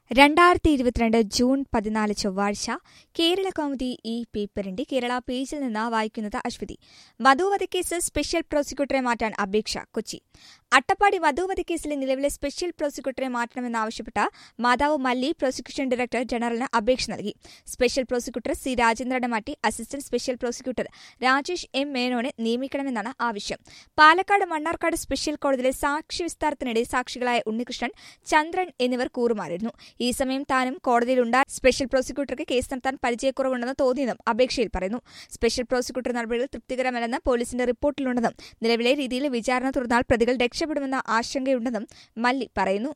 രണ്ടായിരത്തി ഇരുപത്തിരണ്ട് ജൂൺ പതിനാല് ചൊവ്വാഴ്ച കേരള കൗമുദി ഈ പേപ്പറിന്റെ കേരള പേജിൽ നിന്ന് വായിക്കുന്നത് അശ്വതി വധുവധക്കേസ് സ്പെഷ്യൽ പ്രോസിക്യൂട്ടറെ മാറ്റാൻ അപേക്ഷ കൊച്ചി അട്ടപ്പാടി വധുവധക്കേസിലെ നിലവിലെ സ്പെഷ്യൽ പ്രോസിക്യൂട്ടറെ മാറ്റണമെന്നാവശ്യപ്പെട്ട മാതാവ് മല്ലി പ്രോസിക്യൂഷൻ ഡയറക്ടർ ജനറലിന് അപേക്ഷ നൽകി സ്പെഷ്യൽ പ്രോസിക്യൂട്ടർ സി രാജേന്ദ്രനെ മാറ്റി assistant special prosecutor Rajesh M മേനോനെ നിയമിക്കണമെന്നാണ് ആവശ്യം പാലക്കാട് മണ്ണാർക്കാട് സ്പെഷ്യൽ കോടതിയിലെ സാക്ഷി വിസ്താരത്തിനിടെ സാക്ഷികളായ ഉണ്ണികൃഷ്ണൻ ചന്ദ്രൻ എന്നിവർ കൂറുമാറിയിരുന്നു ഈ സമയം താനും കോടതിയിലുണ്ടായ സ്പെഷ്യൽ പ്രോസിക്യൂട്ടർക്ക് കേസ് നടത്താൻ പരിചയക്കുറവുണ്ടെന്ന് തോന്നിയെന്നും അപേക്ഷയിൽ പറയുന്നു സ്പെഷ്യൽ പ്രോസിക്യൂട്ടർ നടപടികൾ തൃപ്തികരമല്ലെന്ന് പോലീസിന്റെ റിപ്പോർട്ടിലുണ്ടെന്നും നിലവിലെ രീതിയിൽ വിചാരണ തുടർന്നാൽ പ്രതികൾ രക്ഷപ്പെടുമെന്ന ആശങ്കയുണ്ടെന്നും മല്ലി പറയുന്നു